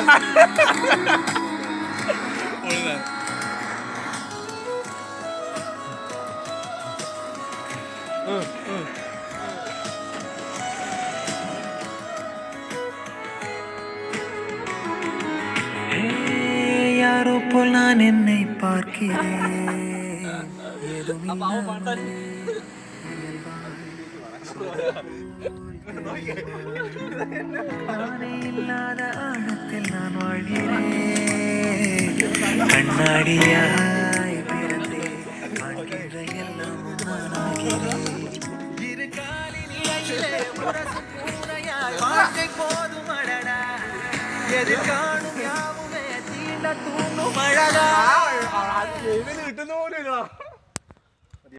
யாரோ போல் நான் என்னை பார்க்கிறேன் ஏதும் இல்லாமல் நானே இல்லாத ஆழத்தில் நான் வாழ்கிறேன் கண்ணாடியாய் பிறந்தேன் காண்கின்ற எல்லாமும் நானாகிறேன் இரு காலின் இடையிலே முரசும் பூனையாய் வாழ்க்கை போதும் அடடா எது காணும் யாவுமே தீண்ட தூண்டும் அழகா ഇവന് കിട്ടുന്ന പോലും ഇല്ല